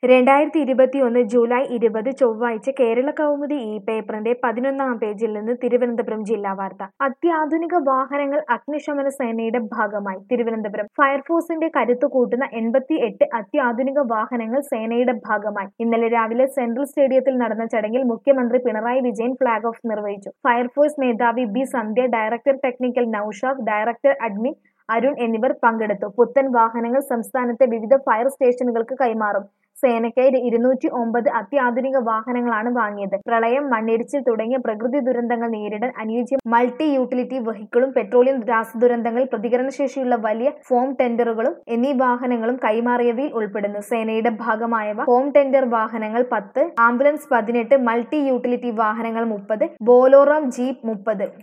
രണ്ടായിരത്തി ഇരുപത്തിയൊന്ന് ജൂലൈ ഇരുപത് ചൊവ്വാഴ്ച കേരള കൗമുദി ഈ പേപ്പറിന്റെ പതിനൊന്നാം പേജിൽ നിന്ന് തിരുവനന്തപുരം ജില്ലാ വാർത്ത അത്യാധുനിക വാഹനങ്ങൾ അഗ്നിശമന സേനയുടെ ഭാഗമായി തിരുവനന്തപുരം ഫയർഫോഴ്സിന്റെ കരുത്തു കൂട്ടുന്ന എൺപത്തി എട്ട് അത്യാധുനിക വാഹനങ്ങൾ സേനയുടെ ഭാഗമായി ഇന്നലെ രാവിലെ സെൻട്രൽ സ്റ്റേഡിയത്തിൽ നടന്ന ചടങ്ങിൽ മുഖ്യമന്ത്രി പിണറായി വിജയൻ ഫ്ളാഗ് ഓഫ് നിർവഹിച്ചു ഫയർഫോഴ്സ് മേധാവി B Sandhya director technical Naushad director admin Arun എന്നിവർ പങ്കെടുത്തു പുത്തൻ വാഹനങ്ങൾ സംസ്ഥാനത്തെ വിവിധ ഫയർ സ്റ്റേഷനുകൾക്ക് കൈമാറും സേനയ്ക്കായി ഇരുന്നൂറ്റി ഒമ്പത് അത്യാധുനിക വാഹനങ്ങളാണ് വാങ്ങിയത് പ്രളയം മണ്ണിടിച്ചിൽ തുടങ്ങിയ പ്രകൃതി ദുരന്തങ്ങൾ നേരിടാൻ അനുയോജ്യ മൾട്ടി യൂട്ടിലിറ്റി വെഹിക്കിളും പെട്രോളിയം രാസദുരന്തങ്ങളിൽ പ്രതികരണശേഷിയുള്ള വലിയ ഫോം ടെൻഡറുകളും എന്നീ വാഹനങ്ങളും കൈമാറിയവയിൽ ഉൾപ്പെടുന്നു സേനയുടെ ഭാഗമായവ ഹോം ടെൻഡർ വാഹനങ്ങൾ പത്ത് ആംബുലൻസ് പതിനെട്ട് മൾട്ടി യൂട്ടിലിറ്റി വാഹനങ്ങൾ മുപ്പത് ബോലോറം ജീപ്പ് മുപ്പത്